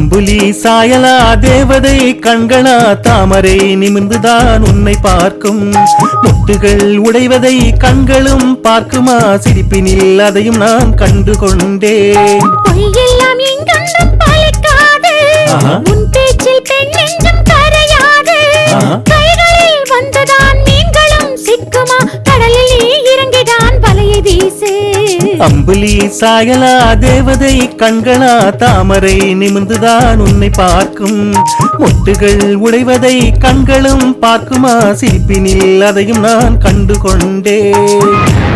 அம்புலி சாயலா தேவதை கண்களா தாமரை நிமிர்ந்துதான் உன்னை பார்க்கும் முட்டுகள் உடைவதை கண்களும் பார்க்குமா சிரிப்பினில் அதையும் நான் கண்டு கொண்டேன் பொய்யெல்லாம் எங்கொன்றும் பலிக்காது ஆஹா. உன் பேச்சில் பெண் நெஞ்சம் கரையாது ஆஹா. கைகளில் வந்துதான் மீன்களும் சிக்குமா கடலில் நீ இறங்கிதான் வலையை வீசு அம்புலி சாயலா தேவதை கண்களா தாமரை நிமிர்ந்துதான் உன்னை பார்க்கும் முட்டுகள் உடைவதை கண்களும் பார்க்குமா சிரிப்பினில் அதையும் நான் கண்டு கொண்டேன்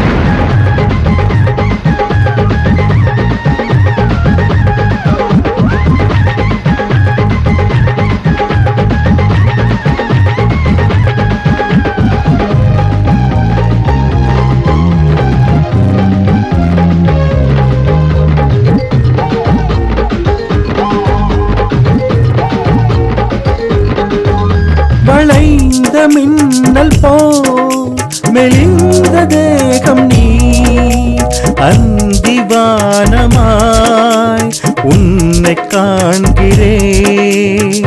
வளைந்த மின்னல் போ மெலிந்த தேகம் நீ அந்திவானமாய் உன்னை காண்கிறேன்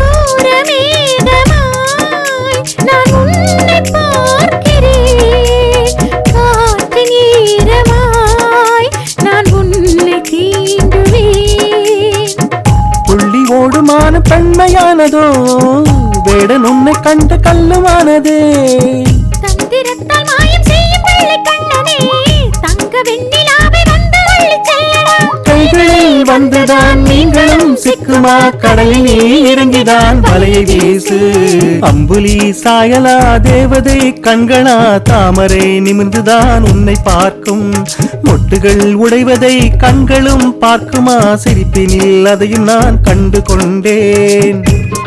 தூரமேகமாய் நான் உன்னை பார்க்கிறேன் காற்றின் ஈரமாய் நான் உன்னை தீண்டுவேன் புள்ளி ஓடுமான பெண்மையானதோ வேடன் உன்னை கண்ட கல்லுமானதே தந்திரத்தால் மாயம் செய்யும் வெள்ளை கண்ணனே தங்க வெண்ணிலாவை வந்து அள்ளிச் செல்லடா கைகளில் வந்துதான் நீங்களும் சிக்குமா கடலில் நீ இறங்கிதான் வலையை வீசு அம்புலி சாயலா தேவதை கண்களா தாமரை நிமிர்ந்துதான் உன்னை பார்க்கும் மொட்டுகள் உடைவதை கண்களும் பார்க்குமா சிரிப்பினில் அதையும் நான் கண்டு கொண்டேன்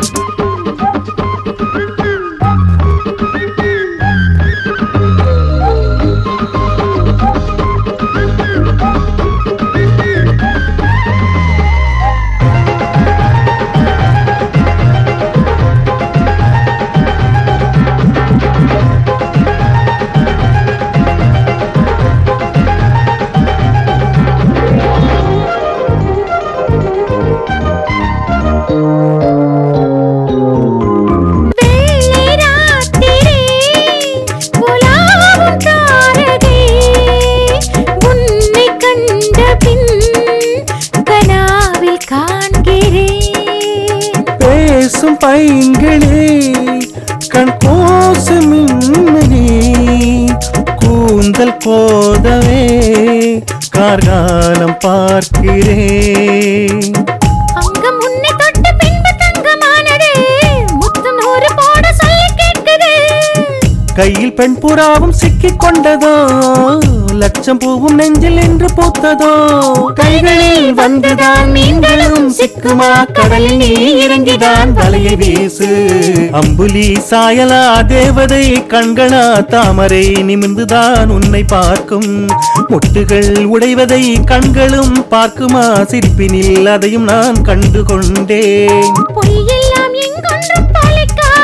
வெள்ளை ராத்திரி உலாவும் தாரகை உன்னை கண்ட பின் கனாவில் காண்கிறேன் பேசும் பைங்களே கண் கோசு மின்னலே கூந்தல் போதவே கார்காலம் பார்க்கிறேன் அங்கம் உன்னை தொட்டு பின்பு தங்கமானது முத்தம் நூறு போட சொல்லி கேட்குது கையில் பெண் புறாவும் சிக்கிக் கொண்டதோ லட்சம் பூவும் நெஞ்சில் என்று பூத்ததோ கைகளில் வந்துதான் மீன்களும் சிக்குமா கடலில் நீ இறங்கிதான் வலையை வீசு அம்புலி சாயலா தேவதை கண்களா தாமரை நிமிர்ந்துதான் உன்னை பார்க்கும் முட்டுகள் உடைவதை கண்களும் பார்க்குமா சிரிப்பினில் அதையும் நான் கண்டு கொண்டேன் பொய்யெல்லாம் எங்கொன்றும் பலிக்காது